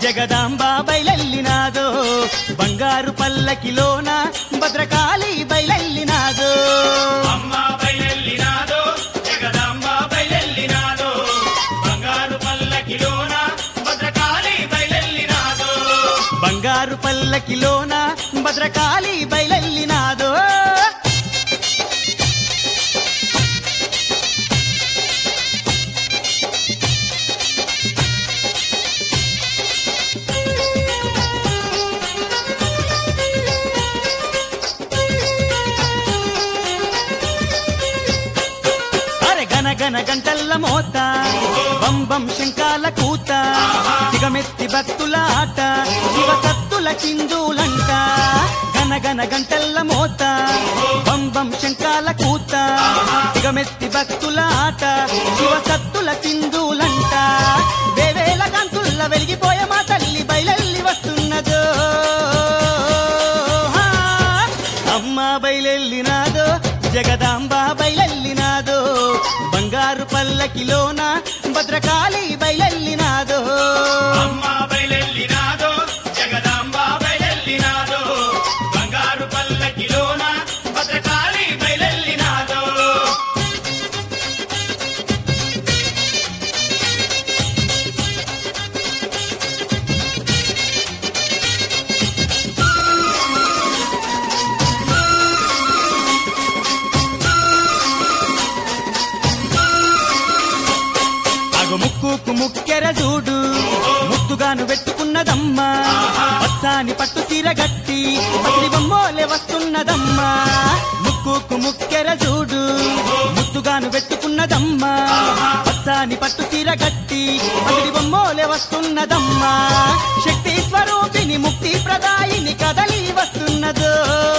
జగదాంబ బయలెల్లినాదో బంగారు పల్లకిలోన భద్రకాళి బయలెల్లినాదో అమ్మ బయలెల్లినాదో జగదాంబ బయలెల్లినాదో బంగారు పల్లకిలోన భద్రకాళి బయలెల్లినాదో బంగారు పల్లకిలోన భద్రకాళి బయలెల్లినాదో అరే గన గన గంటల్ల మోత బం బం శంకాల కూత సిగమెత్తి భక్తుల ఆట శివ సత్తుల చిందులంట గన గన గంటల్ల మోత బం బం శంకాల కూత సిగమెత్తి భక్తుల ఆట శివ సత్తుల చిందులంట వేవేల కాంతుల్ల వెలిగిపోయే మా తల్లి బయలెల్లి వస్తున్నదో హా. అమ్మ బయలెల్లినాదో జగదాంబ బయలెల్లినాదో బంగారు పల్లకిలోన భద్రకాళి బయలెల్లినాదో అమ్మ బయలెల్లినాదో జగదాంబ బయలెల్లినాదో బంగారు పల్లకిలోన భద్రకాళి బయలెల్లినాదో అగు ముక్కుకు ముక్కెర చూడు ముద్దుగాను పెట్టుకున్నదమ్మా పచ్చాని పట్టు సీర గట్టి పసిడి బొమ్మోలే వస్తున్నదమ్మా ముక్కుకు ముక్కెర చూడు ముద్దుగాను పెట్టుకున్నదమ్మా పచ్చాని పట్టు సీర గట్టి పసిడి బొమ్మోలే వస్తున్నదమ్మా శక్తి స్వరూపిణి ముక్తి ప్రదాయిని కదలి వస్తున్నదో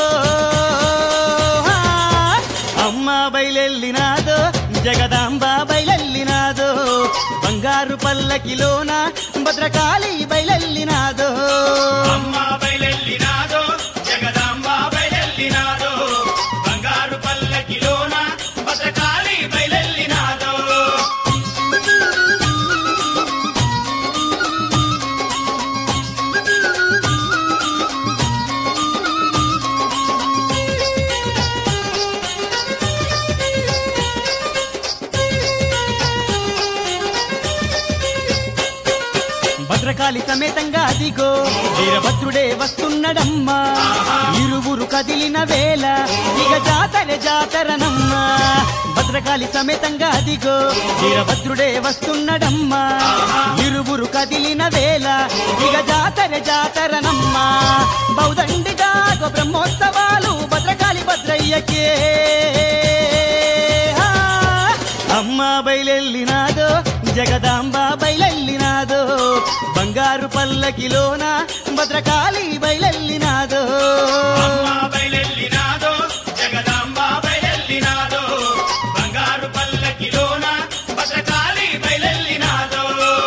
అమ్మ బయలెల్లినాదో జగదాంబ బయలెల్లినాదో బంగారు పల్లకిలోన భద్రకాళి బయలెల్లినాదో అమ్మ బయలెల్లినాదో జగదాంబ బయలెల్లినాదో బంగారు పల్లకిలోన భద్రకాళి బయలెల్లినాదో భద్రకాళి సమేతంగా అదిగో వీరభద్రుడే వస్తున్నడమ్మా ఇరువురు కదిలిన వేళ ఇక జాతర జాతరనమ్మా భద్రకాళి సమేతంగా అదిగో వీరభద్రుడే వస్తున్నడమ్మా ఇరువురు కదిలిన వేళ ఇక జాతర జాతరనమ్మా బౌదండిగా బ్రహ్మోత్సవాలు భద్రకాళి భద్రయ్యకే ఆ, అమ్మ బయలెల్లినాదో జగదాంబ బయలెల్లినాదో బంగారు పల్లకిలోన భద్రకాళి బయలెల్లినాదో అమ్మ బయలెల్లినాదో జగదాంబ బయలెల్లినాదో బంగారు పల్లకిలోన భద్రకాళి బయలెల్లినాదో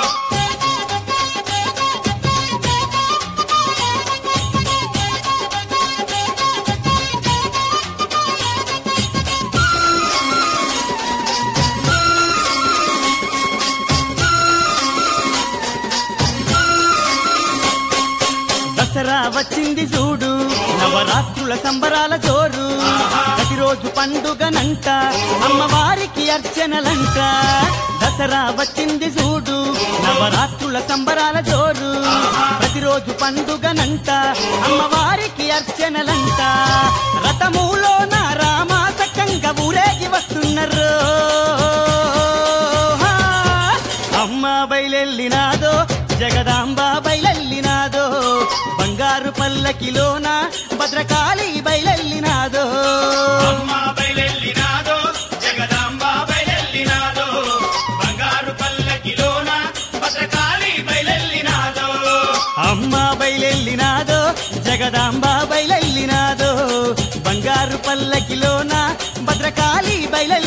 దసరా వచ్చింది చూడు నవరాత్రుల సంబరాల జోరు ప్రతిరోజు పండుగనంట అమ్మవారికి అర్చనలంట దసరా వచ్చింది చూడు నవరాత్రుల సంబరాల జోరు ప్రతిరోజు పండుగనంట అమ్మవారికి అర్చనలంట రథములో నా రామాసకంగా ఊరేగి వస్తున్నారు అమ్మ బయలెల్లినాదో జగదాంబ బయలెల్లినాదో బంగారు పల్లకిలోన భద్రకాళి బయలెల్లినాదో అమ్మ బయలెల్లినాదో జగదాంబ బయలెల్లినాదో బంగారు పల్లకిలోన భద్రకాళి బయలెల్లినాదో అమ్మ బయలెల్లినాదో జగదాంబ బయలెల్లినాదో బంగారు పల్లకిలోన భద్రకాళి బయలెల్లినాదో